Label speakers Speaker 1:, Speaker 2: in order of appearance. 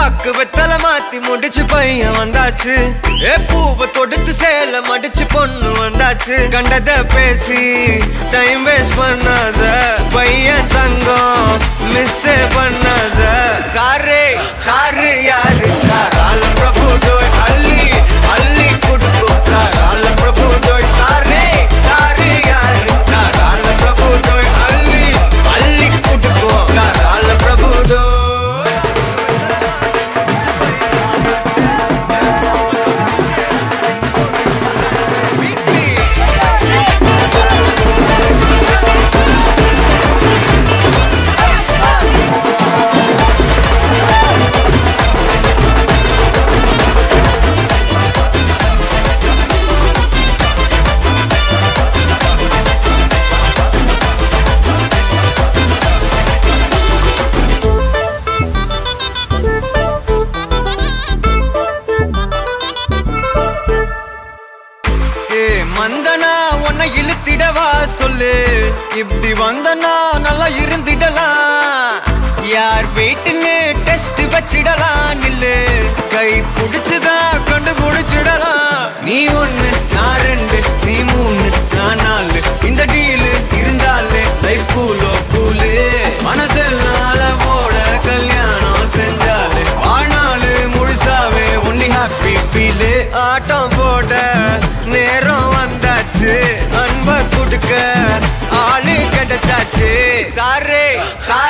Speaker 1: பாக்கு வெத்தல மாத்தி முடிச்சு பையன் வந்தாச்சு ஏ பூவை தொடுத்து சேல மடிச்சு பொண்ணு வந்தாச்சு கண்டத பேசி டைம் வேஸ்ட் பண்ணாத பையன் தங்கம் மிஸ் பண்ணாத சாரே சாரு யாரு காரால பிரபு டோய் அள்ளி அள்ளி குடுக்கு காரால பிரபு டோய் சாரே சாரு யாரு காரால பிரபு டோய் அள்ளி அள்ளி குடுக்கு காரால பிரபு டோய் ஏ மந்தனா உன்னை இழுத்திடவா சொல்லு இப்படி வந்தனா நல்லா இருந்திடலாம் யார் வீட்டுன்னு டெஸ்ட் வச்சிடலாம் நில்லு கை புடிச்சுதா கொண்டு முடிச்சிடலாம் நீ ஒண்ணு நான் ரெண்டு நீ மூணு நான் நாலு இந்த டீலு இருந்தாலே லைஃப் கூலோ கூலு மனசெல்லாம் போட கல்யாணம் செஞ்சாலே ஆனாலு முழுசாவே ஒன்லி ஹாப்பி ஃபீலு ஆட்டம் போட நேரம் வந்தாச்சு அன்ப கொடுக்க ஆளு கிடைச்சாச்சு சாரே சாரே